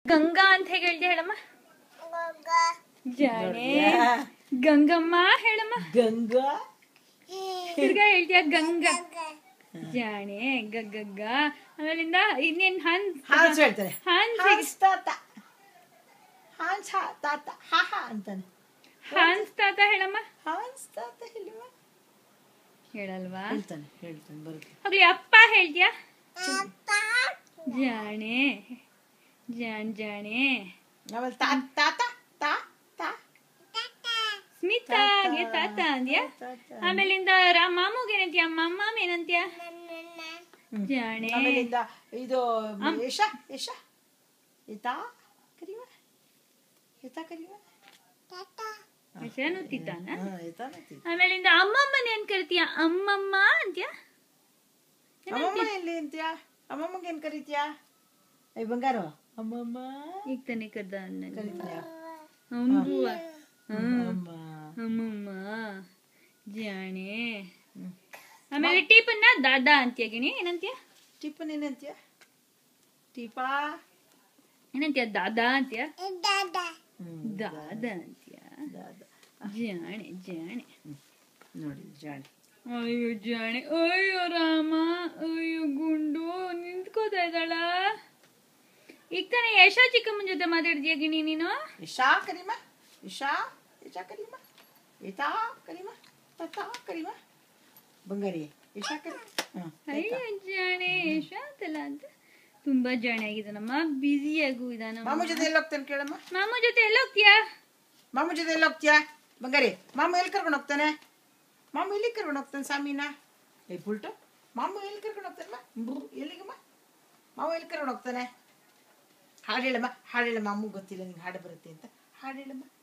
ಗಂಗಾ ಅಂತ ಹೇಗೆ ಹೇಳ್ದೆ ಹೇಳಮ್ಮ ಜಾಣೆ ಗಂಗಮ್ಮ ಹೇಳಮ್ಮ ಗಂಗಾ ತಿರ್ಗಾ ಹೇಳ್ತೀಯ ಗಂಗಾ ಜಾಣೆ ಗಗ್ಗಗ್ಗ ಆಮೇಲಿಂದ ಇನ್ನೇನ್ ಹನ್ಸ್ ಹಾನ್ಸ್ ಹೇಳ್ತಾರೆ ಹನ್ಸ್ ಹಾನ್ಸ್ ತಾತ ಹಾನ್ಸ್ ಹಾ ತಾತ ಹಾ ಹಾ ಅಂತಾನೆ ಹನ್ಸ್ ತಾತ ಹೇಳಮ್ಮ ಹಾನ್ಸ್ ತಾತ ಹೇಳಿವ ಹೇಳಲ್ವಾ ಹೇಳ್ತಾನೆ ಹೇಳ್ತಾನೆ ಬರುತ್ತೆ ಹೋಗ್ಲಿ ಅಪ್ಪ ಹೇಳ್ತೀಯಾ ಜಾಣೆ ಜಾಣ್ ಜಾಣೆ ಆಮೇಲೆ ತಾತ ತಾತ ತಾ ತಾ ಸ್ಮಿತಾಗೆ ತಾತ ಅಂದ್ಯಾ ತಾತ. ಆಮೇಲಿಂದ ರಾ- ಮಾಮೂಗ್ ಏನಂತೀಯ ಮಮ್ಮ ಏನಂತೀಯ ಜಾಣೆ ಆಮೇಲಿಂದ ಇದು ಯಶ ಯಶ ಈತಾ ಕರಿವ ಈತಾ ಕರಿವ ಹೆಸರನ್ನು ತಿತ್ತಾನ ಹಾ ಈತಾನೆ ತಿ ಆಮೇಲಿಂದ ಅಮ್ಮಮ್ಮನ ಏನ್ ಕರಿತೀಯ ಅಮ್ಮಮ್ಮ ಅಂತ್ಯ ಅಮ್ಮಮ್ಮ ಎಲ್ಲಿ ಅಂತ್ಯಾ ಅಮ್ಮಮ್ಮಗೆ ಏನ್ ಕರಿತೀಯಾ ಐ ಬಂಗಾರ ಅಮ್ಮಮ್ಮ ಈಗ ತಾನೇ ಕರ್ದ ಅನ್ನ ಕರಿತೀಯಾ ಅಂಬುವ ಅಮ್ಮ ಅಮ್ಮಮ್ಮ ಜಾಣೆ ಹ್ಮ್. ಆಮೇಲೆ ಟೀಪನ್ನ ದಾದಾ ಅಂತ್ಯ ಗಿಣಿ ಏನಂತ್ಯ ಟಿಪ್ಪನ್ ಏನಂತ್ಯಾ ಟೀಪಾ ಏನಂತ್ಯ ದಾದಾ ಅಂತ್ಯ ಹ್ಮ್ ದಾದಾ ಅಂತ್ಯ ದಾದ. ಜಾಣೆ ಜಾಣೆ ನೋಡಿ ಜಾಣಿ ಅಯ್ಯೋ ಜಾಣೆ ಅಯ್ಯೋ ರಾಮ ಅಯ್ಯೋ ಗುಂಡು ನಿಂತ್ಕೋತಾ ಇದ್ದಾಳ ಈಗ ತಾನೇ ಯಶಾ ಚಿಕ್ಕಮ್ಮನ ಜೊತೆ ಮಾತಾಡ್ತೀಯ ಗಿಣಿ ನೀನು ಇಶಾ ಕರಿಮ ಇಶಾ ಇಶಾ ಕರಿಮ ಈತಾ ಕರಿಮ ತತಾ ಕರಿಮ ಬಂಗಾರಿ ಇಶಾ ಕರಿ ಹ್ಮ್. ಅಯ್ಯೋ ಜಾಣೆ ಯಶಾ ಅಂತಲ್ಲ ಅಂತ ತುಂಬಾ ಜಾಣೆ ಆಗಿದ್ದಾನಮ್ಮ ಬ್ಯುಸಿಯಾಗೂ ಇದಾನ ಮಾಮು ಜೊತೆ ಎಲ್ಲಿ ಹೋಗ್ತಾನೆ ಕೇಳಮ್ಮ ಮಾಮ ಜೊತೆ ಎಲ್ಲ ಹೋಗ್ತೀಯಾ ಮಾಮು ಜೊತೆ ಎಲ್ಲಿ ಹೋಗ್ತೀಯಾ ಬಂಗಾರಿ ಮಾಮು ಎಲ್ಲಿ ಕರ್ಕೊಂಡು ಹೋಗ್ತಾನೆ ಮಾಮು ಎಲ್ಲಿ ಕರ್ಕೊಂಡು ಹೋಗ್ತಾನೆ ಸಾಮಿನ ಏ ಪುಲ್ಟು ಮಾಮು ಎಲ್ಲಿ ಕರ್ಕೊಂಡು ಹೋಗ್ತಾನಮ್ಮ ಬು ಎಲ್ಲಿಗಮ್ಮ ಮಾವು ಎಲ್ಲಿ ಕರ್ಕೊಂಡು ಹೋಗ್ತಾನೆ ಹಾಡು ಹೇಳಮ್ಮ ಹಾಡು ಹೇಳಮ್ಮ ಅಮ್ಮ ಗೊತ್ತಿಲ್ಲ ನಿಂಗೆ ಹಾಡು ಬರುತ್ತೆ ಅಂತ ಹಾಡು ಹೇಳಮ್ಮ